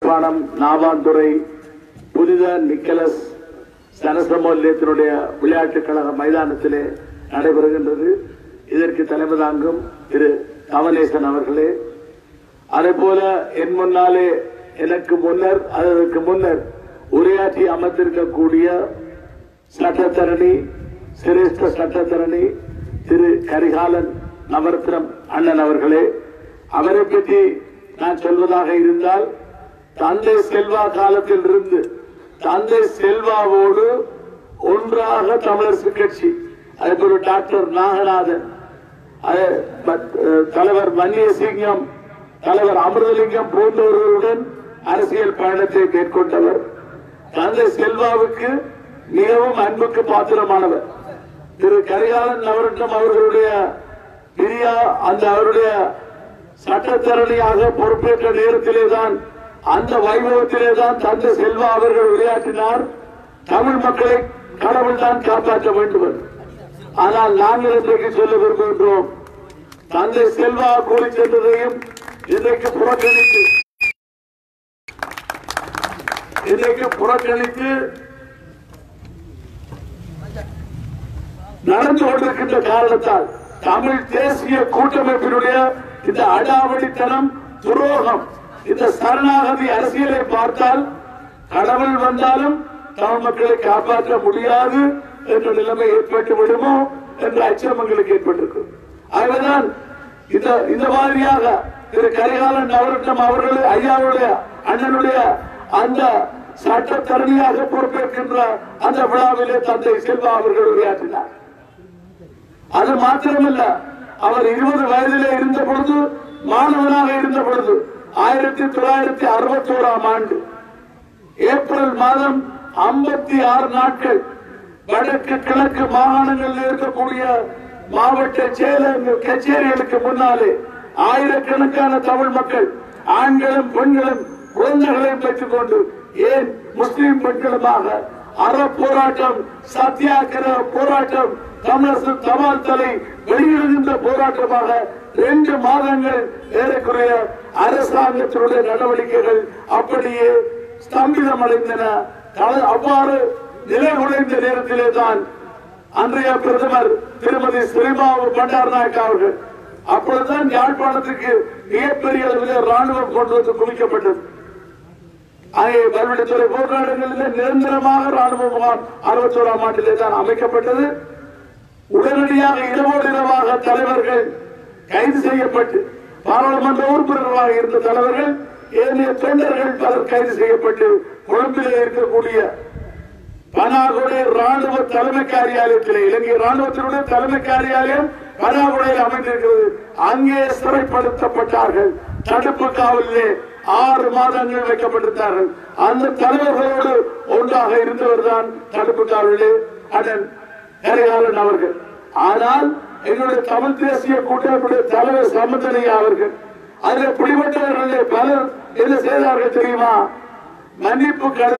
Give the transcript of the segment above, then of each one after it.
யாழ்ப்பாணம் நாவாந்துறை புனித நிக்கலஸ் சனசமோல்யத்தினுடைய விளையாட்டுக் கழக மைதானத்திலே நடைபெறுகின்றது இதற்கு தலைமை தாங்கும் திரு கமலேசன் அவர்களே அதே போல என் முன்னாலே எனக்கு முன்னர் அதற்கு முன்னர் உரையாற்றி அமர்ந்திருக்கக்கூடிய சட்டத்தரணி சிரேஷ்ட சட்டத்தரணி திரு கரிகாலன் நவரத்னம் அண்ணன் அவர்களே அவரை பற்றி நான் சொல்வதாக இருந்தால் தந்தை செல்வா காலத்தில் இருந்து தந்தை செல்வாவோடு ஒன்றாக தமிழரசு கட்சி அதே போல டாக்டர் நாகநாதன் அது மத்- அஹ் தலைவர் வன்னியசிங்கம் தலைவர் அமிர்தலிங்கம் போன்றவர்களுடன் அரசியல் பயணத்தை மேற்கொண்டவர் தந்தை செல்வாவுக்கு மிகவும் அன்புக்கு பாத்திரமானவர் திரு கரிகாலன் நவரட்னம் அவர்களுடைய பிரியா அந்த அவருடைய சட்டத்தரணியாக பொறுப்பேற்ற நேரத்திலே தான் அந்த வைபவத்திலே தான் தந்தை செல்வா அவர்கள் விளையாட்டினார் தமிழ் மக்களை கடவுள் தான் காப்பாற்ற வேண்டும் என்று. ஆனால் நாங்கள் இன்றைக்கு சொல்ல விரும்புகின்றோம் தந்தை செல்வா கூறி சென்றதையும் இன்றைக்கு புறக்கணித்து இன்றைக்கு புறக்கணித்து நடந்து கொண்டிருக்கின்ற காரணத்தால் தமிழ் தேசிய கூட்டமைப்பினுடைய இந்த அடாவடித்தனம் துரோகம் இந்த சரணாகதி அரசியலை பார்த்தால் கடவுள் வந்தாலும் தமிழ் மக்களை காப்பாற்ற முடியாது என்ற நிலைமை ஏற்பட்டு விடுமோ என்ற அச்சம் எங்களுக்கு ஏற்பட்டிருக்கு ஆகவேதான் இந்த இந்த மாதிரியாக திரு கரிகாலன் நவரட்னம் அவர்கள் ஐயாவுடைய அண்ணனுடைய அந்த சட்டத்தரணியாக பொறுப்பேற்கின்ற அந்த விழாவிலே தந்தை செல்வா அவர்கள் உரையாற்றினார் அது மாத்திரமல்ல அவர் இருபது வயதிலே இருந்த பொழுது மாணவனாக இருந்த பொழுது ஆயிரத்தி தொள்ளாயிரத்தி அறுபத்தி ஓராம் ஆண்டு ஏப்ரல் மாதம் ஐம்பத்தி ஆறு நாட்கள் வடக்கு கிழக்கு மாகாணங்களில் இருக்கக்கூடிய மாவட்ட செயலகங்கள் கச்சேரிகளுக்கு முன்னாலே ஆயிரக்கணக்கான தமிழ் மக்கள் ஆண்களும் பெண்களும் குழந்தைகளையும் பெற்றுக் கொண்டு ஏன் முஸ்லிம் பெண்களுமாக அற போராட்டம் சத்தியாகிரக போராட்டம் தமிழரசு தபால் தலை வெளியிடுகின்ற போராட்டமாக ரெண்டு மாதங்கள் ஏறக்குறைய அரசாங்கத்தினுடைய நடவடிக்கைகள் அப்படியே ஸ்தம்பிதம் அடைந்தன தல- அவ்வாறு நிலை குலைந்த நேரத்திலே தான் அன்றைய பிரதமர் திருமதி ஸ்ரீமாவு பண்டார் நாயக் அவர்கள் அப்பொழுதுதான் யாழ்ப்பாணத்துக்கு மிகப்பெரிய அளவில் ராணுவம் கொண்டு வந்து குவிக்கப்பட்டது அங்கே பல்வெளித்துறை போன்ற இடங்களில் நிரந்தரமாக ராணுவ முகாம் அறுபத்தோராம் ஆண்டிலே தான் அமைக்கப்பட்டது உடனடியாக இரவோடு இரவாக தலைவர்கள் கைது செய்யப்பட்டு பாராளுமன்ற உறுப்பினர்களாக இருந்த தலைவர்கள் ஏனைய தொண்டர்கள் பலர் கைது செய்யப்பட்டு கொழும்பிலே இருக்கக்கூடிய பனாகுடை ராணுவ தலைமை காரியாலயத்தில் இலங்கை ராணுவத்தினுடைய தலைமை காரியாலயம் பனாகுடையில் அமைந்திருக்கிறது அங்கே சிறைப்படுத்தப்பட்டார்கள் தடுப்பு காவலிலே ஆறு மாதங்கள் வைக்கப்பட்டிருந்தார்கள் அந்த தலைவர்களோடு ஒன்றாக இருந்தவர் தான் தடுப்பு காவலிலே அண்ணன் கரிகாலன் அவர்கள் ஆனால் எங்களுடைய தமிழ் தேசிய கூட்டமைப்புடைய தலைவர் சம்பந்தனையா அவர்கள் அதில் பிடிபட்டவர்களே பலர் என்ன செய்தார்கள் தெரியுமா மன்னிப்பு கடிதம்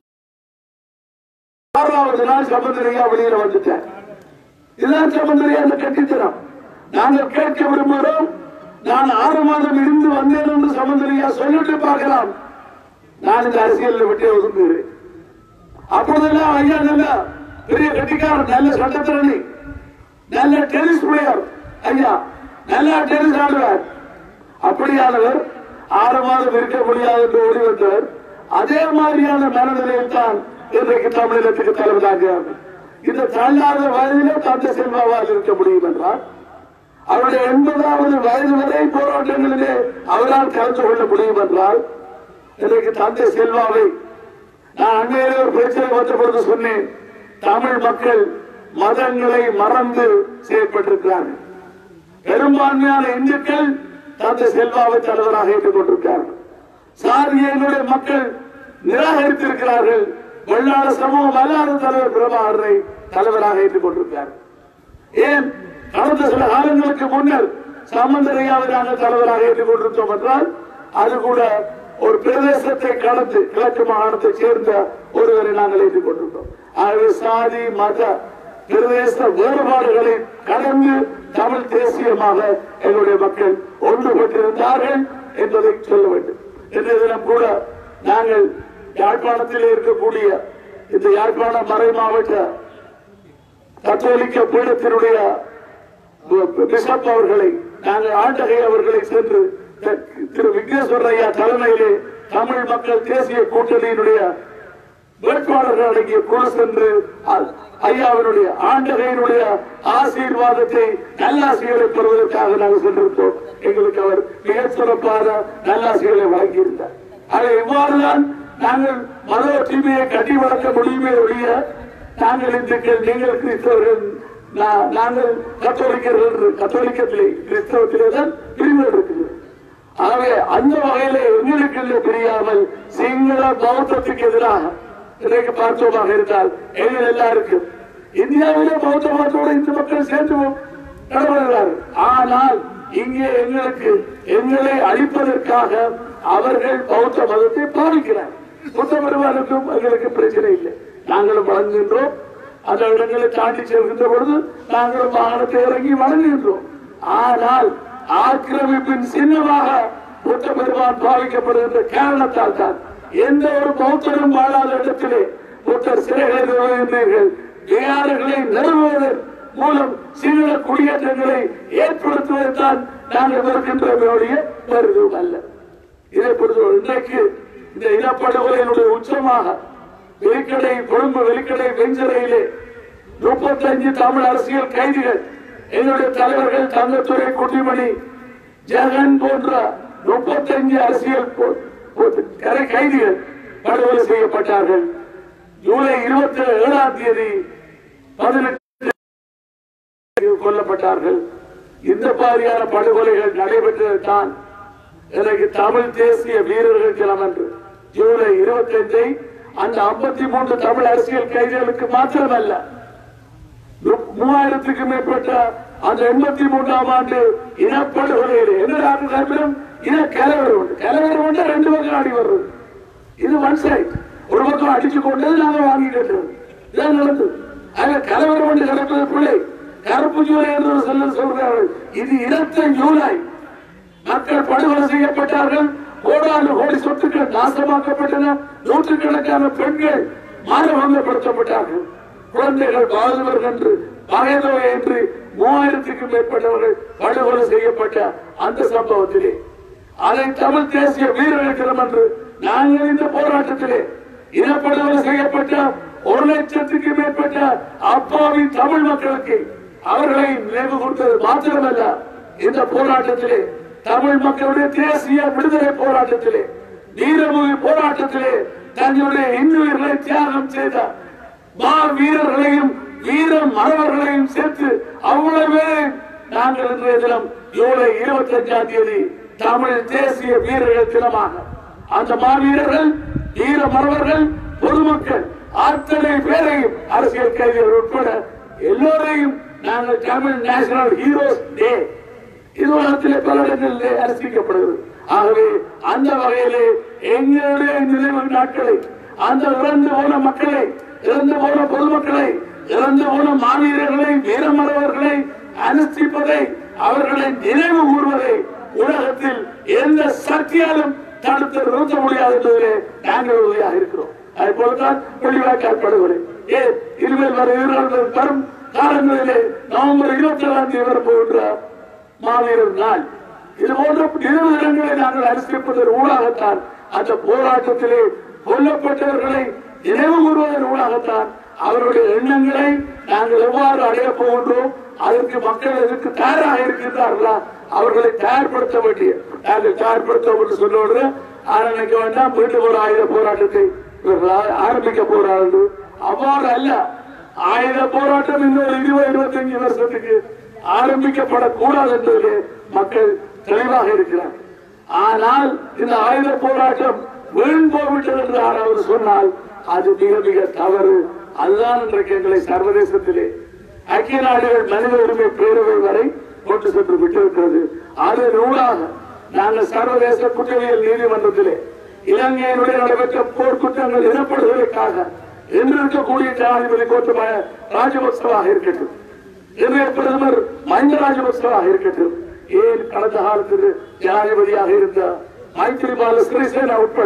ஆறாவது நாள் சம்பந்தரையா வெளியில வந்துட்டேன் இதுதான் சம்பந்தரையா அந்த கட்டித்தனம் நாங்கள் கேட்க விரும்புகிறோம் நான் ஆறு மாதம் இருந்து வந்தேன் என்று சம்பந்தரையா சொல்லிட்டு பார்க்கலாம் நான் இந்த அரசியலில் விட்டே ஒதுங்குகிறேன் அப்போதெல்லாம் ஐயா நல்ல பெரிய கட்டிக்காரர் நல்ல சட்டத்திரணி நல்ல டென்னிஸ் பிளேயர் ஐயா நல்ல டென்னிஸ் ஆடுவார் அப்படியானவர் ஆறு மாதம் இருக்க முடியாது என்று ஓடி வந்தவர் அதே மாதிரியான மனநிலையில் தான் இன்றைக்கு தமிழகத்துக்கு தலைவராக இந்த தள்ளாத வயதிலே தந்தை செல்வாவால் இருக்க முடியும் என்றால் அவருடைய எண்பதாவது வயது வரை போராட்டங்களிலே அவரால் கலந்து கொள்ள முடியும் என்றால் இன்றைக்கு தந்தை செல்வாவை நான் அண்மையிலே ஒரு பிரச்சனை வந்த பொழுது சொன்னேன் தமிழ் மக்கள் மதங்களை மறந்து செயற்பட்டிருக்கிறார்கள் பெரும்பான்மையான இந்துக்கள் தந்தை செல்வாவை தலைவராக ஏற்றுக்கொண்டிருக்கிறார்கள் சாதியினுடைய மக்கள் நிராகரித்திருக்கிறார்கள் வெள்ளாள சமூகம் அல்லாத தலைவர் பிரபாகரனை தலைவராக ஏற்றுக்கொண்டிருக்கிறார்கள் ஏன் கடந்த சில காலங்களுக்கு முன்னர் சம்பந்தரையாவை நாங்கள் தலைவராக ஏற்றுக்கொண்டிருந்தோம் என்றால் அது கூட ஒரு பிரதேசத்தை கடந்து கிழக்கு மாகாணத்தை சேர்ந்த ஒருவரை நாங்கள் ஏற்றுக்கொண்டிருந்தோம் ஆகவே சாதி மத பிரதேச வேறுபாடுகளை கடந்து தமிழ் தேசியமாக எங்களுடைய மக்கள் ஒன்றுபட்டிருந்தார்கள் என்பதை சொல்ல வேண்டும் இன்றைய தினம் கூட நாங்கள் யாழ்ப்பாணத்தில் இருக்கக்கூடிய இந்த யாழ்ப்பாண மறை மாவட்ட கத்தோலிக்க பீடத்தினுடைய பிஷப் அவர்களை நாங்கள் ஆண்டகை அவர்களை சென்று த- திரு விக்னேஸ்வர ஐயா தலைமையிலே தமிழ் மக்கள் தேசிய கூட்டணியினுடைய வேட்பாளர்கள் அடங்கிய குழு சென்று அ- ஐயாவினுடைய ஆண்டகையினுடைய ஆசீர்வாதத்தை நல்லாசிகளை பெறுவதற்காக நாங்கள் சென்றிருந்தோம் எங்களுக்கு அவர் மிக சிறப்பான நல்லாசிகளை வழங்கியிருந்தார் ஆக இவ்வாறுதான் நாங்கள் மத தீமையை கட்டி வளர்க்க முடியுமே ஒழிய நாங்கள் இந்துக்கள் நீங்கள் கிறிஸ்தவர்கள் நா- நாங்கள் கத்தோலிக்கர்கள் என்று கத்தோலிக்கத்திலே கிறிஸ்தவத்திலே தான் பிரிவுகள் இருக்குது ஆகவே அந்த வகையிலே எங்களுக்கு இல்லை பிரியாமல் சிங்கள பௌத்தத்துக்கு எதிராக இன்றைக்கு பார்த்தோமாக இருந்தால் எங்கள் எல்லாருக்கும் இந்தியாவிலே பௌத்த மதத்தோடு இந்த மக்கள் சேர்ந்து நடவடிக்கிறார்கள் ஆனால் இங்கே எங்களுக்கு எங்களை அழிப்பதற்காக அவர்கள் பௌத்த மதத்தை பாதிக்கிறார் புத்த பெருமானுக்கும் எங்களுக்கு பிரச்சனை இல்லை நாங்களும் வழங்குகின்றோம் அந்த இடங்களை தாண்டி செல்கின்ற பொழுது நாங்களும் வாகனத்தை இறங்கி வணங்குகின்றோம் ஆனால் ஆக்கிரமிப்பின் சின்னமாக புத்த பெருமான் பாவிக்கப்படுகின்ற காரணத்தால் தான் எந்த ஒரு பௌத்தரும் வாழாத இடத்திலே புத்தர் சிறைகளை நிறுவுகின்றீர்கள் விகாரங்களை நிறுவுவதன் மூலம் சிங்கள குடியேற்றங்களை ஏற்படுத்துவதைத்தான் நாங்கள் வருகின்றவர்களுடைய வருதும் அல்ல இதை பொறுத்த இன்றைக்கு இந்த இனப்படுகொலையினுடைய உச்சமாக வெலிக்கடை கொழும்பு வெலிக்கடை வெஞ்சரையிலே முப்பத்தஞ்சு தமிழ் அரசியல் கைதிகள் எங்களுடைய தலைவர்கள் தங்கத்துறை குட்டிமணி ஜெகன் போன்ற முப்பத்தஞ்சு அரசியல் போ- போ- கரை கைதிகள் படுகொலை செய்யப்பட்டார்கள் ஜூலை இருபத்தி ஏழாம் தேதி பதினெட்டு கொல்லப்பட்டார்கள் இந்த மாதிரியான படுகொலைகள் நடைபெற்றதுதான் எனக்கு தமிழ் தேசிய வீரர்கள் தினம் என்று ஜூலை இருபத்தி அஞ்சை அந்த ஐம்பத்தி மூன்று தமிழ் அரசியல் கைதிகளுக்கு மாத்திரமல்ல மு- மூவாயிரத்துக்கு மேற்பட்ட அந்த எண்பத்தி மூன்றாம் ஆண்டு இனப்படுகொலையில் எந்த நாட்டு தரப்பிலும் இன கலவரம் உண்டு கலவரம் உண்டு ரெண்டு பக்கம் அடி வருது இது ஒன் சைட் ஒரு பக்கம் அடிச்சு கொண்டது நாங்க வாங்கி கட்டுறது இதான் நடந்தது ஆக கலவரம் ஒன்று நடப்பது பிள்ளை கருப்பு ஜூலை என்று ஒரு சொல்லல் சொல்கிறார்கள் இது இருபத்தி ஜூலை மக்கள் படுகொலை செய்யப்பட்டார்கள் கோடானு கோடி சொத்துக்கள் நாசமாக்கப்பட்டன நூற்றுக்கணக்கான பெண்கள் மானபங்கப்படுத்தப்பட்டார்கள் குழந்தைகள் பாதுவர் என்று பகைதொகை என்று மூவாயிரத்துக்கும் மேற்பட்டவர்கள் படுகொலை செய்யப்பட்ட அந்த சம்பவத்திலே அதை தமிழ் தேசிய வீரர்கள் தினம் என்று நாங்கள் இந்த போராட்டத்திலே இனப்படுகொலை செய்யப்பட்ட ஒரு லட்சத்துக்கு மேற்பட்ட அப்பாவி தமிழ் மக்களுக்கு அவர்களை நினைவு கொடுத்தது மாத்திரமல்ல இந்த போராட்டத்திலே தமிழ் மக்களுடைய தேசிய விடுதலை போராட்டத்திலே வீரமுகி போராட்டத்திலே தங்களுடைய இன்னுயிர்களை தியாகம் செய்த மா வீரர்களையும் வீர மறவர்களையும் சேர்த்து அவ்வளவு பேரை நாங்கள் இன்றைய தினம் ஜூலை இருபத்தி அஞ்சாம் தேதி தமிழ் தேசிய வீரர்கள் தினமாக அந்த மாவீரர்கள் வீர மறவர்கள் பொதுமக்கள் அத்தனை பேரையும் அரசியல் கைதிகள் உட்பட எல்லோரையும் நாங்கள் தமிழ் நேஷனல் ஹீரோஸ் டே இது உலகத்திலே பல இடங்களிலே அரசிக்கப்படுகிறது ஆகவே அந்த வகையிலே எங்களுடைய நினைவு நாட்களை அந்த இறந்து போன மக்களை இறந்து போன பொதுமக்களை இறந்து போன மாவீரர்களை வீரமரவர்களை அனுஷ்டிப்பதை அவர்களை நினைவு கூறுவதை உலகத்தில் எந்த சக்தியாலும் தடுத்து நிறுத்த முடியாது என்பதிலே நாங்கள் உறுதியாக இருக்கிறோம் அது போலதான் புள்ளிவாய்க்கால் படுகொலை ஏன் இனிமேல் வர வீரர்கள் வரும் காலங்களிலே நவம்பர் இருபத்தி ஏழாம் தேதி வரப்போகின்ற மாவீரர் நாள் இது போன்ற நிறுவனங்களை நாங்கள் அனுசரிப்பதன் ஊடாகத்தான் அந்த போராட்டத்திலே கொல்லப்பட்டவர்களை நினைவு கூறுவதன் ஊடாகத்தான் அவருடைய எண்ணங்களை நாங்கள் எவ்வாறு அடையப் போகின்றோம் அதற்கு மக்கள் இதற்கு தயாராக இருக்கின்றார்களா அவர்களை தயார்படுத்த வேண்டிய நாங்கள் தயார்படுத்தோம் என்று சொன்னோடு ஆனால் நினைக்க வேண்டாம் மீண்டும் ஒரு ஆயுத போராட்டத்தை இவர்கள் ஆ- ஆரம்பிக்க போறார்கள் அவ்வாறு அல்ல ஆயுத போராட்டம் இன்னொரு இருபது இருபத்தஞ்சு வருஷத்துக்கு ஆரம்பிக்கப்படக்கூடாது என்பதிலே மக்கள் தெளிவாக இருக்கிறார் ஆனால் இந்த ஆயுத போராட்டம் வீண் போய்விட்டது என்று யாராவது சொன்னால் அது மிக மிக தவறு அதுதான் இன்றைக்கு எங்களை சர்வதேசத்திலே ஐக்கிய நாடுகள் மனித உரிமை பேரவை வரை கொண்டு சென்று விட்டிருக்கிறது அதன் ஊடாக நாங்கள் சர்வதேச குற்றவியல் நீதிமன்றத்திலே இலங்கையினுடைய நடைபெற்ற போர்க்குற்றங்கள் இனப்படுவதற்காக இன்று இருக்கக்கூடிய ஜனாதிபதி கோத்தபாய ராஜபக்சவாக இருக்கட்டும் இன்றைய பிரதமர் மஹிந்த ராஜபக்சவாக இருக்கட்டும் ஏன் கடந்த காலத்தில் ஜனாதிபதியாக இருந்த மைத்திரிபால சிறிசேனா உட்பட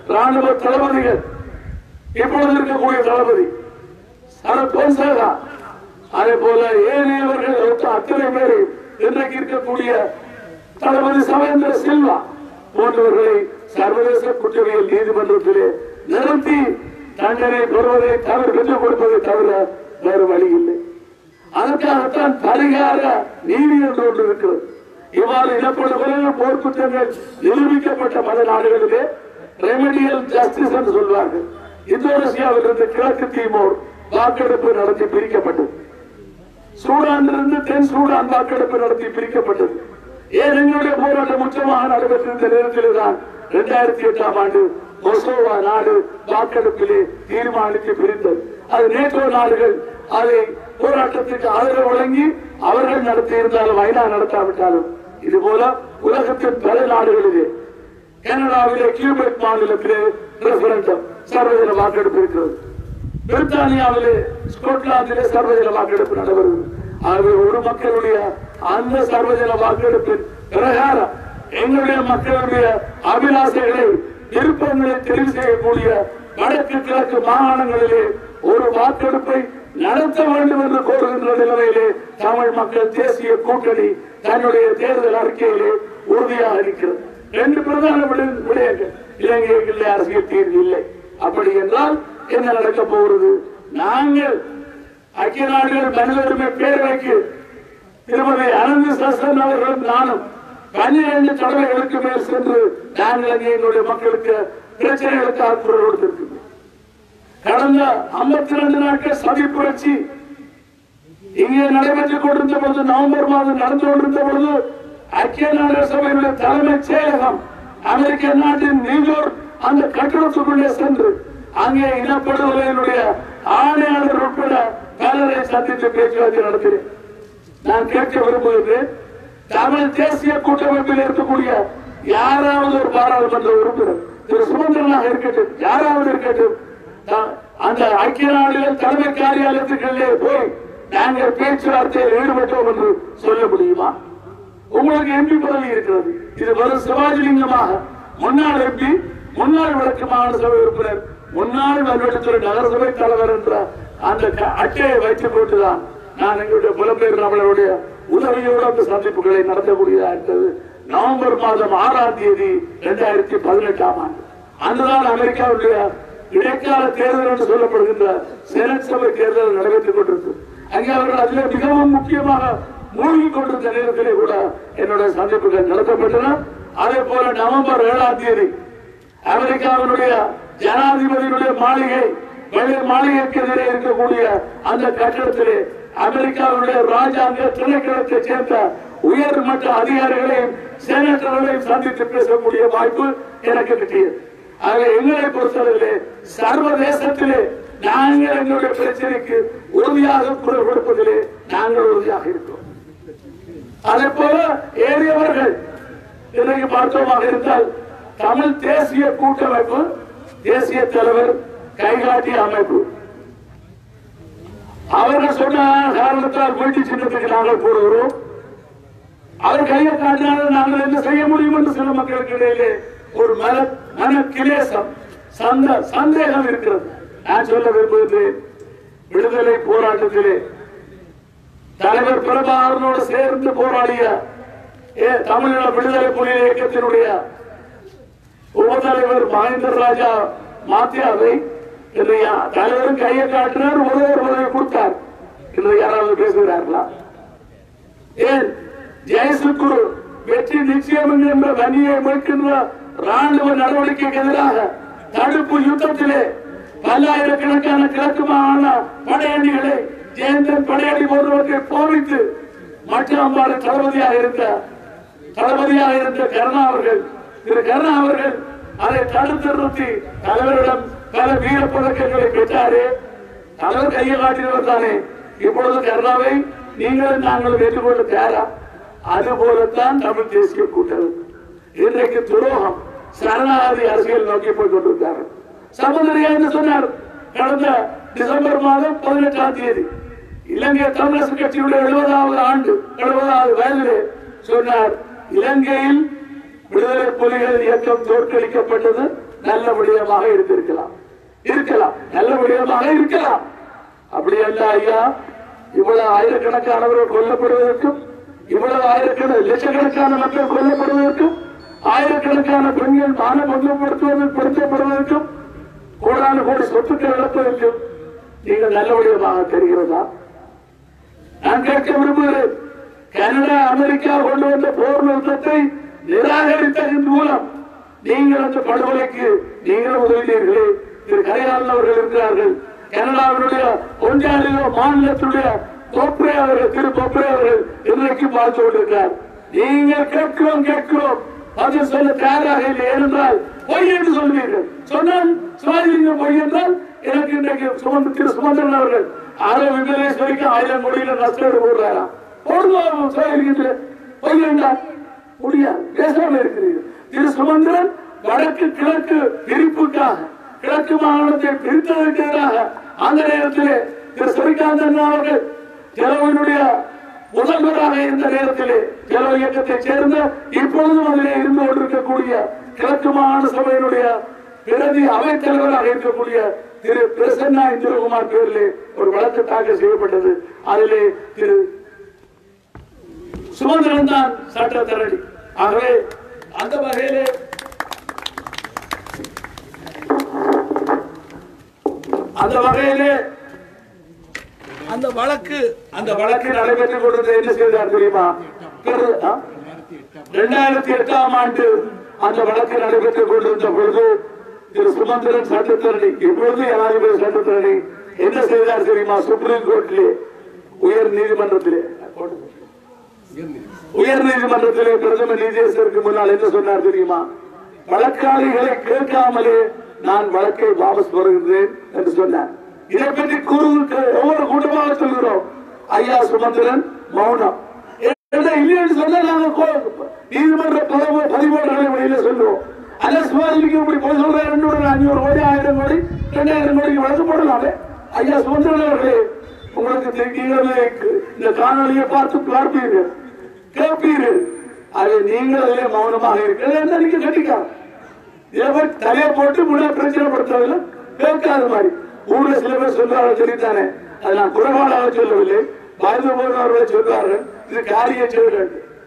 ராணுவ தளபதிகள் இப்பொழுது இருக்கக்கூடிய தளபதி சரத் பொன்சேகா அதே போல ஏனையவர்கள் ஒத்த அத்தனை பேர் இன்றைக்கு இருக்கக்கூடிய தளபதி சவேந்திர சில்வா போன்றவர்களை சர்வதேச குற்றவியல் நீதிமன்றத்திலே நிறுத்தி தண்டனை பெறுவதை தவிர பெற்றுக் கொடுப்பதை தவிர வேறு வழி இல்லை அதற்காகத்தான் பரிகார நீதி என்று ஒன்று இருக்கிறது இவ்வாறு இனப்படுகொலைகள் போர்க்குற்றங்கள் நிரூபிக்கப்பட்ட பல நாடுகளிலே ரெமடியல் ஜஸ்டிஸ் என்று சொல்வார்கள் இந்தோனேசியாவில் இருந்து கிழக்கு தீமோர் வாக்கெடுப்பு நடத்தி பிரிக்கப்பட்டது சூடானிலிருந்து தென் சூடான் வாக்கெடுப்பு நடத்தி பிரிக்கப்பட்டது ஏன் எங்களுடைய போராட்டம் உச்சமாக நடைபெற்றிருந்த நேரத்தில் தான் இரண்டாயிரத்தி எட்டாம் ஆண்டு கொசோவா நாடு வாக்கெடுப்பிலே தீர்மானித்து பிரிந்தது அது நேட்டோ நாடுகள் அதை போராட்டத்துக்கு ஆதரவு வழங்கி அவர்கள் நடத்தி இருந்தாலும் ஐநா நடத்தாவிட்டாலும் இது போல உலகத்தின் பல நாடுகளிலே கனடாவிலே கியூபெக் மாநிலத்திலே ரெஃபரண்டம் சர்வதேச வாக்கெடுப்பு இருக்கிறது பிரித்தானியாவிலே ஸ்கொட்லாந்திலே சர்வதேச வாக்கெடுப்பு நடைபெறுகிறது ஆகவே ஒரு மக்களுடைய அந்த சர்வதேச வாக்கெடுப்பின் பிரகாரம் எங்களுடைய மக்களுடைய அபிலாசைகளை விருப்பங்களை தெரிவு செய்யக்கூடிய வடக்கு கிழக்கு மாகாணங்களிலே ஒரு வாக்கெடுப்பை நடத்த வேண்டும் என்று கோருகின்ற நிலைமையிலே தமிழ் மக்கள் தேசிய கூட்டணி தன்னுடைய தேர்தல் அறிக்கையிலே உறுதியாக இருக்கிறது ரெண்டு பிரதான விடய- விடயங்கள் இலங்கையில் அரசியல் தீர்வு இல்லை அப்படி என்றால் என்ன நடக்க போகிறது நாங்கள் ஐக்கிய நாடுகள் மனித உரிமை பேரவைக்கு திருமதி அனந்த் சஸ்தன் அவர்களும் நானும் பன்னிரண்டு தடவைகளுக்கு மேல் சென்று நாங்கள் அங்கே எங்களுடைய மக்களுக்கு பிரச்சனைகளுக்கு ஆக்குரல் கொடுத்திருக்கிறோம் கடந்த 52 ரெண்டு நாட்கள் சதி புரட்சி இங்கே நடைபெற்றுக் கொண்டிருந்த பொழுது நவம்பர் மாதம் நடந்து கொண்டிருந்த பொழுது ஐக்கிய நாடுகள் சபையினுடைய தலைமைச் செயலகம் அமெரிக்க நாட்டின் நியூயார்க் அந்த கட்டடத்துக்குள்ளே சென்று அங்கே இனப்படுகொலையினுடைய ஆணையாளர் உட்பட பலரை சந்தித்து பேச்சுவார்த்தை நடத்தினேன் நான் கேட்க விரும்புகிறேன் தமிழ் தேசிய கூட்டமைப்பில் இருக்கக்கூடிய யாராவது ஒரு பாராளுமன்ற உறுப்பினர் திரு சுமந்திரனாக இருக்கட்டும் யாராவது இருக்கட்டும் த- அந்த ஐக்கிய நாடுகள் தலைமை காரியாலயத்துக்குள்ளே போய் நாங்கள் பேச்சுவார்த்தையில் ஈடுபட்டோம் என்று சொல்ல முடியுமா உங்களுக்கு எம்பி பதவி இருக்கிறது இது வெறும் சிவாஜிலிங்கமாக முன்னாள் எம்பி முன்னாள் வடக்கு மாகாண சபை உறுப்பினர் முன்னாள் மல்வெட்டுத்துறை நகரசபை தலைவர் என்ற அந்த க- அட்டையை வைத்துக் கொண்டுதான் நான் எங்களுடைய புலம்பெயர் நம்மளுடைய உதவியோடு அந்த சந்திப்புகளை நடத்தக்கூடியதா இருந்தது நவம்பர் மாதம் ஆறாம் தேதி இரண்டாயிரத்தி பதினெட்டாம் ஆண்டு அன்றுதான் அமெரிக்காவுடைய இடைக்கால தேர்தல் என்று சொல்லப்படுகின்ற செனட் சபை தேர்தல் நடைபெற்றுக் கொண்டிருந்தது அங்கே அவர்கள் அதிலே மிகவும் முக்கியமாக மூழ்கி கொண்டிருந்த நேரத்திலே கூட என்னுடைய சந்திப்புகள் நடத்தப்பட்டன அதே போல நவம்பர் ஏழாம் தேதி அமெரிக்காவினுடைய ஜனாதிபதியினுடைய மாளிகை வெள்ளை மாளிகைக்கு எதிரே இருக்கக்கூடிய அந்த கட்டிடத்திலே அமெரிக்காவுடைய ராஜாங்க திணைக்களத்தை சேர்ந்த உயர்மட்ட அதிகாரிகளையும் செனட்டர்களையும் சந்தித்து பேசக்கூடிய வாய்ப்பு எனக்கு கிட்டியது ஆக எங்களை பொறுத்தளவிலே சர்வதேசத்திலே நாங்கள் எங்களுடைய பிரச்சனைக்கு உறுதியாக குரல் கொடுப்பதிலே நாங்கள் உறுதியாக இருக்கிறோம் அதே போல ஏறியவர்கள் இன்றைக்கு பார்த்தோமாக இருந்தால் தமிழ் தேசிய கூட்டமைப்பு தேசிய தலைவர் கைகாட்டி அமைப்பு அவர்கள் சொன்ன காரணத்தால் வீட்டு சின்னத்துக்கு நாங்கள் போடுகிறோம் அவர் கையை காட்டினாலும் நாங்கள் என்ன செய்ய முடியும் என்று சில மக்களுக்கு இடையிலே ஒரு மன மன கிளேசம் சந்த சந்தேகம் இருக்கிறது நான் சொல்ல விரும்புகிறேன் விடுதலை போராட்டத்திலே தலைவர் பிரபாகரனோடு சேர்ந்து போராடிய ஏ தமிழீழ விடுதலை புலி இயக்கத்தினுடைய உபதலைவர் மகேந்திர ராஜா மாத்தியாவை இன்று யா- தலைவரும் கையை காட்டினார் ஒரே ஒரு உதவி கொடுத்தார் இன்று யாராவது பேசுகிறார்களா ஏன் ஜெயசுக்குரு வெற்றி நிச்சயம் என்ற வன்னியை மீட்கின்ற ராணுவ நடவடிக்கைக்கு எதிராக தடுப்பு யுத்தத்திலே பல்லாயிரக்கணக்கான கிழக்கு மாகாண படையணிகளை ஜெயந்தன் படையணி போன்றவற்றை போரித்து மற்றம்பாடு தளபதியாக இருந்த தளபதியாக இருந்த கருணா அவர்கள் திரு கருணா அவர்கள் அதை தடுத்து நிறுத்தி தலைவரிடம் பல வீர பதக்கங்களை பெற்றாரே தலைவர் கையை காட்டினவர் தானே இப்பொழுது கருணாவை நீங்களும் நாங்களும் ஏற்றுக்கொள்ள தயாரா அது போலத்தான் தமிழ் தேசிய கூட்டமைப்பு இன்றைக்கு துரோகம் சரணாகதி அரசியல் நோக்கி போய் கொண்டிருக்கிறார்கள் சகோதரியா என்று சொன்னார் கடந்த டிசம்பர் மாதம் பதினெட்டாம் தேதி இலங்கை தமிழரசு கட்சியுடைய எழுபதாவது ஆண்டு எழுபதாவது வயதிலே சொன்னார் இலங்கையில் விடுதலை புலிகள் இயக்கம் தோற்கடிக்கப்பட்டது நல்ல விடயமாக இருந்திருக்கலாம் இருக்கலாம் நல்ல விடயமாக இருக்கலாம் அப்படி அல்ல ஐயா இவ்வளவு ஆயிரக்கணக்கானவர்கள் கொல்லப்படுவதற்கும் இவ்வளவு ஆயிரக்கண லட்சக்கணக்கான மக்கள் கொல்லப்படுவதற்கும் ஆயிரக்கணக்கான பெண்கள் மான கொல்லப்படுத்துவதற்கு படுத்தப்படுவதற்கும் கோடான கோடி சொத்துக்கள் இழப்பதற்கும் நீங்கள் நல்ல விடயமாக தெரிகிறதா நான் கேட்க விரும்புகிறேன் கனடா அமெரிக்கா கொண்டு வந்த போர் நிறுத்தத்தை நிராகரித்ததன் மூலம் நீங்கள் அந்த படுகொலைக்கு நீங்கள் உதவினீர்களே திரு கரையாளன் அவர்கள் இருக்கிறார்கள் கனடாவினுடைய ஒன்றாளியோ மாநிலத்துடைய கோப்ரே அவர்கள் திரு கோப்ரே அவர்கள் இன்றைக்கும் பார்த்து கொண்டிருக்கிறார் நீங்கள் கேட்கிறோம் கேட்கிறோம் பதில் சொல்ல தயாராக இல்லை ஏனென்றால் பொய் என்று சொல்வீர்கள் சொன்னால் சுவாதிலிங்கம் பொய் என்றால் எனக்கு இன்றைக்கு சுமந்த திரு சுமந்திரன் அவர்கள் ஆரோ விமலேஸ்வரிக்கு ஆயிரம் கோடியில நஷ்டம் போடுறாராம் போடுவோம் சுவாதிலிங்கத்தில் பொய் என்றால் முடியாது பேசாம இருக்கிறீர்கள் திரு சுமந்திரன் வடக்கு கிழக்கு பிரிப்புக்காக கிழக்கு மாகாணத்தை பிரித்ததற்கு எதிராக அந்த நேரத்திலே திரு சிறிகாந்தன் அவர்கள் ஜெலவனுடைய முதல்வராக இருந்த நேரத்திலே ஜெலவ இயக்கத்தைச் சேர்ந்த இப்பொழுதும் அதிலே இருந்து கொண்டிருக்கக்கூடிய கிழக்கு மாகாண சபையினுடைய பிரதி அவைத் தலைவராக இருக்கக்கூடிய திரு பிரசன்னா இந்திரகுமார் பேரிலே ஒரு வழக்கு தாக்கல் செய்யப்பட்டது அதிலே திரு சுமந்திரன் தான் சட்டத்தரணி ஆகவே அந்த வகையிலே அந்த வகையிலே அந்த வழக்கு அந்த வழக்கு நடைபெற்றுக் கொண்டிருந்த என்ன செய்தார் தெரியுமா பிறகு, ஆ? இரண்டாயிரத்தி எட்டாம் ஆண்டு அந்த வழக்கு நடைபெற்றுக் கொண்டிருந்த பொழுது திரு சுமந்திரன் சட்டத்தரணி இப்பொழுது ஜனாதிபதி சட்டத்தரணி என்ன செய்தார் தெரியுமா சுப்ரீம் கோர்ட்டிலே உயர் நீதிமன்றத்திலே உயர் நீதிமன்றத்திலே பிரதம நீதியரசருக்கு முன்னால் என்ன சொன்னார் தெரியுமா வழக்காளிகளை கேட்காமலே நான் வழக்கை வாபஸ் பெறுகிறேன் என்று சொன்னார் இதை பற்றி கூறுவதற்கு ஒவ்வொரு கூட்டமாக சொல்கிறோம் ஐயா சுமந்திரன் மௌனம் என்ன இல்லைன்னு சொன்னா நாங்க கோ- நீதிமன்ற பதிவு- பதிவோடுகளை வெளியில சொல்லுவோம் அல்ல சுவாதிக்கு இப்படி போய் சொல்ற ரெண்டு ஒரு அஞ்சூறு கோடி ஆயிரம் கோடி ரெண்டாயிரம் கோடிக்கு வழக்கு போடலாமே ஐயா சுமந்திரன் அவர்களே உங்களுக்கு தெரியுங்களே, இந்த காணொலியை பார்த்து பார்ப்பீர்கள் கேட்பீர்கள் அது நீங்கள் அதிலே மௌனமாக இருக்கிறது என்ன நீங்க கட்டிக்கலாம் இதை தலையை போட்டு முழு பிரச்சனைப்படுத்தவில்லை கேட்காத மாதிரி ஊர்ல சில பேர் சொல்றாங்க சொல்லித்தானே அது நான் குறைபாடாக சொல்லவில்லை பயந்து போனவர்களை சொல்வார்கள் இது காரிய செயல்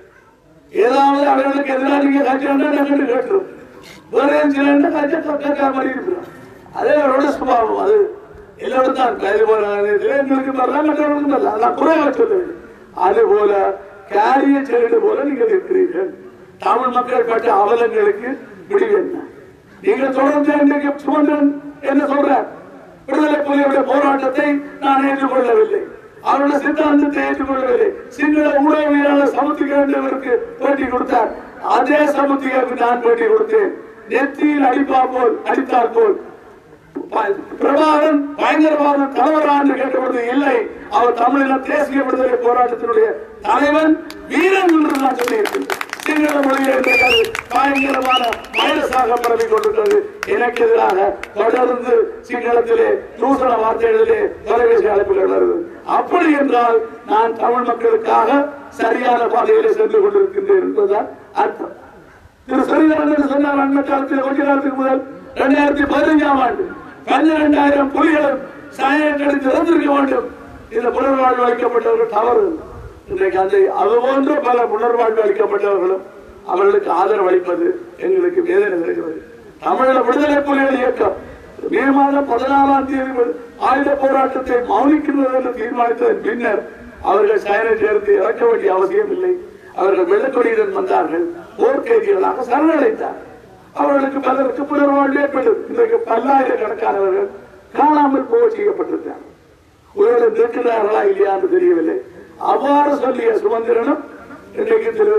ஏதாவது அவர்களுக்கு எதிராக நீங்க கட்சியா நாங்கள் கேட்டுரும் வேற சில கட்சி கேட்காத மாதிரி இருக்கிறோம் அதே அவரோட சுபாவம் அது எல்லோரும் தான் பயந்து போன எங்களுக்கு வரலாம் மற்றவர்களுக்கும் வரலாம் நான் குறைவாக சொல்லவில்லை அது போல காரிய செயல் போல நீங்கள் இருக்கிறீர்கள் தமிழ் மக்கள் பட்ட அவலங்களுக்கு முடிவு என்ன நீங்கள் தொடர்ந்து இன்றைக்கு சுமந்திரன் என்ன சொல்றார் விடுதலை புலிகளுடைய போராட்டத்தை நான் ஏற்றுக்கொள்ளவில்லை அவருடைய சித்தாந்தத்தை ஏற்றுக்கொள்ளவில்லை சிங்கள ஊடகவியலாளர் சமுத்திரவருக்கு பேட்டி கொடுத்தார் அதே சமுத்திரவுக்கு நான் பேட்டி கொடுத்தேன் நெத்தியில் அடிப்பா போல் அடித்தார் போல் ப- பிரபாகரன் பயங்கரவாதம் தலைவரா என்று கேட்டபொழுது இல்லை அவர் தமிழின தேசிய விடுதலை போராட்டத்தினுடைய தலைவன் வீரன் என்று நான் சொல்லியிருக்கிறேன் சிங்கள மொழியை இன்றைக்கு அது பயங்கரமான வைரஸாக பரவி கொண்டிருக்கிறது எனக்கு எதிராக தொடர்ந்து சிங்களத்திலே தூசண வார்த்தைகளிலே தொலைபேசி அழைப்புகள் வருது அப்படி என்றால் நான் தமிழ் மக்களுக்காக சரியான பாதையிலே சென்று கொண்டிருக்கின்றேன் என்பதுதான் அர்த்தம் திரு ஸ்ரீதரன் என்று சொன்னார் அண்மை காலத்தில் கொஞ்ச காலத்துக்கு முதல் இரண்டாயிரத்தி பதினைஞ்சாம் ஆண்டு பன்னிரெண்டாயிரம் புலிகளும் சாயங்களை திறந்திருக்க வேண்டும் இந்த புனர்வாழ்வு அளிக்கப்பட்டவர்கள் தவறு இன்றைக்கு அந்த அது போன்ற பல புனர்வாழ்வு அளிக்கப்பட்டவர்களும் அவர்களுக்கு ஆதரவு அளிப்பது எங்களுக்கு வேதனை தருகிறது தமிழக விடுதலை புலிகள் இயக்கம் மே மாதம் பதினாலாம் தேதி முதல் ஆயுத போராட்டத்தை மௌனிக்கின்றது என்று தீர்மானித்ததன் பின்னர் அவர்கள் சயனை சேர்த்து இறக்க வேண்டிய அவசியம் இல்லை அவர்கள் வெள்ளக்கொடியுடன் வந்தார்கள் போர்க்கைதிகளாக சரணடைந்தார் அவர்களுக்கு பலருக்கு புனர்வாழ்வு ஏற்பட்டது இன்றைக்கு பல்லாயிரக்கணக்கானவர்கள் காணாமல் போக செய்யப்பட்டிருக்கிறார்கள் உயிரிழந்து இருக்கிறார்களா இல்லையா என்று தெரியவில்லை அவ்வாறு சொல்லிய சுமந்திரனும் இன்றைக்கு திரு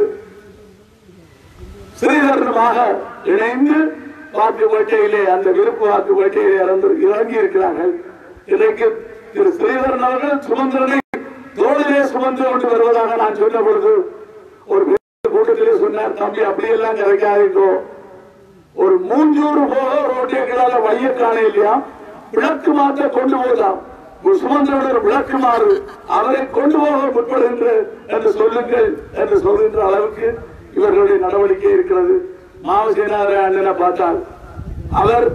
ஸ்ரீதரனுமாக இணைந்து வாக்கு வேட்டையிலே அந்த விருப்பு வாக்கு வேட்டையிலே இறந்து இறங்கி இருக்கிறார்கள் இன்றைக்கு திரு ஸ்ரீதரன் அவர்கள் சுமந்திரனை தோளிலே சுமந்து கொண்டு வருவதாக நான் சொன்ன பொழுது ஒரு பெரிய கூட்டத்திலே சொன்னார் தம்பி அப்படியெல்லாம் கிடைக்காதீங்கோ ஒரு மூஞ்சூறு போக ரோட்டியங்களால வைய காண இல்லையா விளக்கு மாற்ற கொண்டு போகலாம் ஒரு சுமந்திரன் ஒரு விளக்கு மாறு அவரை கொண்டு போக முற்படுகின்ற என்று சொல்லுங்கள் என்று சொல்கின்ற அளவுக்கு இவர்களுடைய நடவடிக்கை இருக்கிறது மாவசேனார அண்ணனை பார்த்தால் அவர்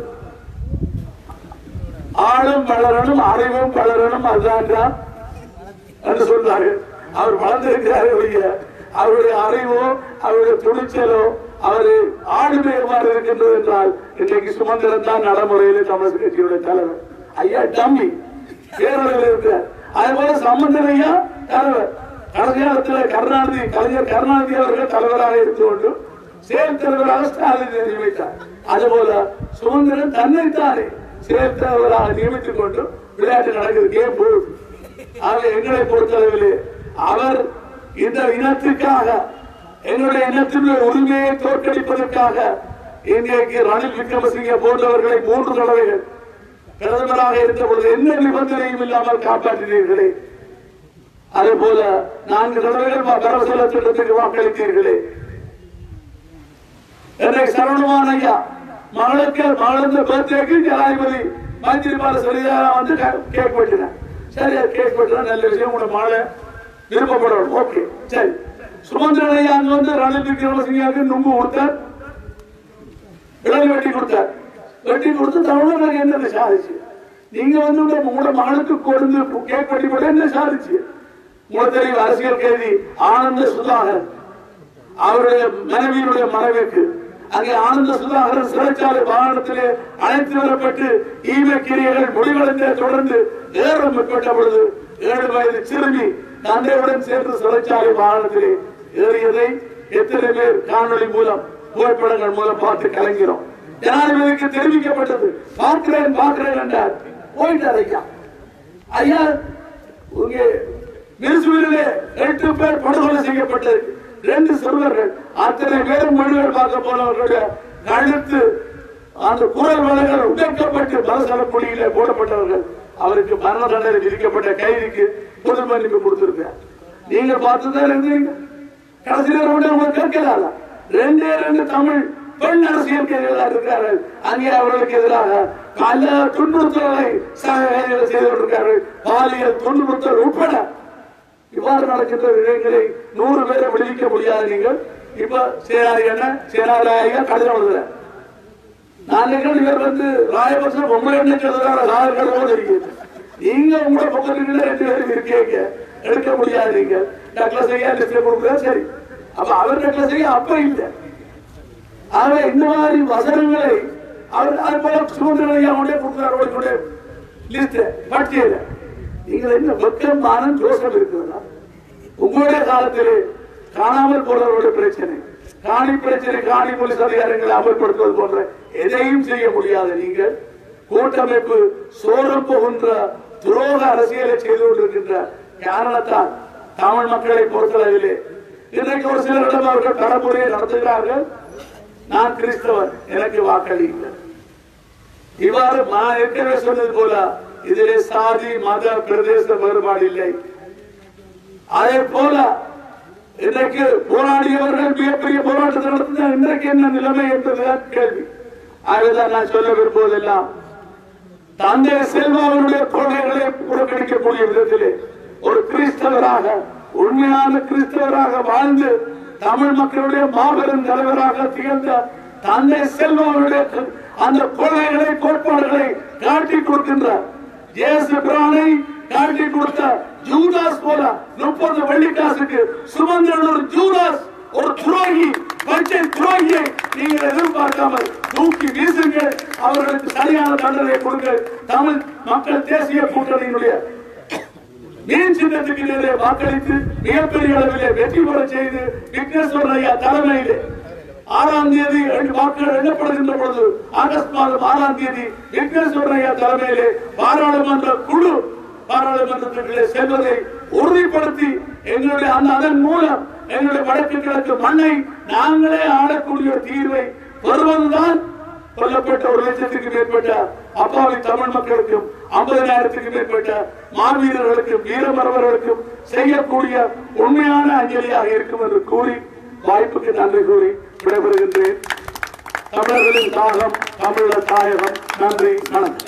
ஆளும் வளரணும் அறிவும் வளரணும் அதுதான் என்று சொல்றார்கள் அவர் வளர்ந்திருக்கிறாரே ஒழிய அவருடைய அறிவோ அவருடைய துணிச்சலோ அவரு ஆளுமை எவ்வாறு இருக்கின்றது என்றால் இன்றைக்கு சுமந்திரன் தான் நடைமுறையிலே தமிழக கட்சியுடைய தலைவர் ஐயா டம்மி கேரளாவில் இருக்கிறார் அதே போல சம்பந்தன் ஐயா தலைவர் கடைசி காலத்தில் கருணாநிதி கலைஞர் கருணாநிதி அவர்கள் தலைவராக இருந்து கொண்டு செயல் தலைவராக ஸ்டாலின் நியமித்தார் அதுபோல சுதந்திரன் தன்னைத்தானே செயல் தலைவராக நியமித்துக் கொண்டு விளையாட்டு நடக்குது கேம் போகுது ஆக எங்களை பொறுத்தளவிலே அவர் இந்த இனத்திற்காக எங்களுடைய இனத்தினுடைய உரிமையை தோற்கடிப்பதற்காக இன்றைக்கு ரணில் விக்ரமசிங்க போன்றவர்களை மூன்று தடவைகள் பிரதமராக இருந்த பொழுது எந்த நிபந்தனையும் இல்லாமல் காப்பாற்றினீர்களே அதே போல நான்கு தடவைகள் வரவு செலவு திட்டத்துக்கு வாக்களித்தீர்களே என்னை சரவணமான ஐயா மகளுக்கு மகளந்த பர்த்டேக்கு ஜனாதிபதி மைத்திரிபால சரியாக வந்து கேக் வெட்டினேன் சரி கேக் வெட்டினா நல்ல விஷயம் உங்களோட மகளை விருப்பப்படணும் ஓகே சரி சுமந்திரன் ஐயா அங்க வந்து ரணில் விக்ரமசிங்காவுக்கு நுங்கு கொடுத்தார் இடம் வெட்டி கொடுத்தார் வெட்டி கொடுத்து தமிழர்களுக்கு என்ன சாதிச்சு நீங்க வந்து உங்க- உங்களோட மகளுக்கு கொடுந்து கேக் வெட்டி போட என்ன சாதிச்சு உங்களுக்கு தெரியும் அரசியல் கைதி ஆனந்த சுதாகர் அவருடைய மனைவியினுடைய மனைவிக்கு அங்கே ஆனந்த சுதாகரன் சிறைச்சாலை வாகனத்திலே அழைத்து வரப்பட்டு ஈம கிரியைகள் முடிவடைந்த தொடர்ந்து ஏறம் மேற்பட்ட பொழுது ஏழு வயது சிறுமி தந்தையுடன் சேர்ந்து சிறைச்சாலை வாகனத்திலே ஏறியதை எத்தனை பேர் காணொளி மூலம் புகைப்படங்கள் மூலம் பார்த்து கலங்கிறோம் ஜனாதிபதிக்கு தெரிவிக்கப்பட்டது பார்க்கிறேன் பார்க்கிறேன் என்றார் போயிட்டார் ஐயா ஐயா இங்கே மிருசுவிலே எட்டு பேர் படுகொலை செய்யப்பட்டது ரெண்டு சிறுவர்கள் அத்தனை பேரும் மொழிகள் பார்க்க போனவர்களுடைய கழுத்து அந்த குரல் வளங்கள் உடைக்கப்பட்டு மனசல குழியிலே போடப்பட்டவர்கள் அவருக்கு மரண தண்டனை விதிக்கப்பட்ட கைதிக்கு பொது மன்னிப்பு கொடுத்திருக்கார் நீங்க பார்த்துதான் இருந்தீங்க கடைசி நேரம் மட்டும் உங்களுக்கு கேட்கலாத ரெண்டே ரெண்டு தமிழ் பெண் அரசியல் கைதிகளாக இருக்கிறார்கள் அங்கே அவர்களுக்கு எதிராக பல துன்புறுத்தல்களை சக கைதிகள் செய்து கொண்டிருக்கிறார்கள் பாலியல் துன்புறுத்தல் உட்பட இவ்வாறு நடக்கின்ற விஷயங்களை நூறு பேரை விடுவிக்க முடியாது நீங்கள் இப்ப சேனாரி என்ன சேனாராய கடிதம் எழுதுற நாளைக்கு இவர் வந்து ராயபட்சம் பொம்பளை எண்ணுக்கு எதிரான காதல்களோடு இருக்கிறது நீங்க உங்களோட பக்கத்துல ரெண்டு பேரும் இருக்கீங்க எடுக்க முடியாது நீங்க டக்ளஸ் ஐயா லிஸ்ட்ல கொடுக்குறா சரி அப்ப அவர் டக்ளஸ் ஐயா அப்ப இல்லை ஆக இந்த மாதிரி வசனங்களை அவர் அது போல சுதந்திர ஐயா கொண்டே கொடுக்குறாரு ஓடிக்கொண்டே லிஸ்ட் பட்டியல நீங்கள் என்ன வெக்கம் மானம் தோஷம் இருக்கிறதா உங்களுடைய காலத்திலே காணாமல் போனவர்களுடைய பிரச்சனை காணி பிரச்சனை காணி போலீஸ் அதிகாரங்களை அமல்படுத்துவது போன்ற எதையும் செய்ய முடியாத நீங்கள் கூட்டமைப்பு சோரம் போகின்ற துரோக அரசியலை செய்து கொண்டிருக்கின்ற காரணத்தால் தமிழ் மக்களை பொறுத்தளவிலே இன்றைக்கு ஒரு சிலரிடம் அவர்கள் பரப்புரையை நடத்துகிறார்கள் நான் கிறிஸ்தவர் எனக்கு வாக்களியுங்கள் இவ்வாறு நான் ஏற்கனவே சொன்னது போல இதிலே சாதி மத பிரதேச வேறுபாடு இல்லை அதே போல இன்றைக்கு போராடியவர்கள் மிகப்பெரிய போராட்டத்தை நடத்தின இன்றைக்கு என்ன நிலைமை என்பதுதான் கேள்வி ஆகவேதான் நான் சொல்ல விரும்புவதெல்லாம் தந்தை செல்வாவினுடைய கொள்கைகளை புறக்கணிக்கக்கூடிய விதத்திலே ஒரு கிறிஸ்தவராக உண்மையான கிறிஸ்தவராக வாழ்ந்து தமிழ் மக்களுடைய மாபெரும் தலைவராக திகழ்ந்த தந்தை செல்வாவுடைய அந்த கொள்கைகளை கோட்பாடுகளை காட்டி கொடுக்கின்றார் இயேசு பிரானை காட்டி கொடுத்த ஜூதாஸ் போல முப்பது வெள்ளிக்காசுக்கு சுமந்திரன் ஒரு ஜூதாஸ் ஒரு துரோகி பச்சை துரோகியை நீங்கள் எதிர்பார்க்காமல் தூக்கி வீசுங்கள் அவர்களுக்கு சரியான தண்டனை கொடுங்கள் தமிழ் மக்கள் தேசிய கூட்டணியினுடைய மீன் சின்னத்துக்கு எதிரே வாக்களித்து மிகப்பெரிய அளவிலே வெற்றி பெற செய்து விக்னேஸ்வரன் ஐயா தலைமையிலே ஆறாம் தேதி ரெண்டு வாக்குகள் எண்ணப்படுகின்ற பொழுது ஆகஸ்ட் மாதம் ஆறாம் தேதி விக்னேஸ்வரன் ஐயா தலைமையிலே பாராளுமன்ற குழு பாராளுமன்றத்திலே செல்வதை உறுதிப்படுத்தி எங்களுடைய அந்த அதன் மூலம் எங்களுடைய வடக்கு கிழக்கு மண்ணை நாங்களே ஆளக்கூடிய ஒரு தீர்வை வருவதுதான் கொல்லப்பட்ட ஒரு லட்சத்துக்கு மேற்பட்ட அப்பாவி தமிழ் மக்களுக்கும் ஐம்பதனாயிரத்துக்கு மேற்பட்ட மாவீரர்களுக்கும் வீரமரவர்களுக்கும் செய்யக்கூடிய உண்மையான அஞ்சலியாக இருக்கும் என்று கூறி வாய்ப்புக்கு நன்றி கூறி விடைபெறுகின்றேன் தமிழர்களின் தாகம் தமிழர் தாயகம் நன்றி வணக்கம்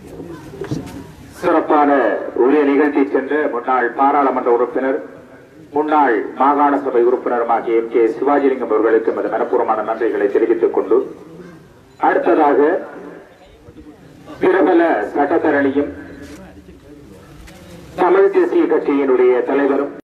சிறப்பான உரிய நிகழ்ச்சி சென்ற முன்னாள் பாராளுமன்ற உறுப்பினர் முன்னாள் மாகாண சபை உறுப்பினருமாகிய எம் கே சிவாஜிலிங்கம் அவர்களுக்கு எமது மனப்பூர்வமான நன்றிகளை தெரிவித்துக் கொண்டு அடுத்ததாக பிரபல சட்டத்தரணியும் தமிழ் தேசிய கட்சியினுடைய தலைவரும்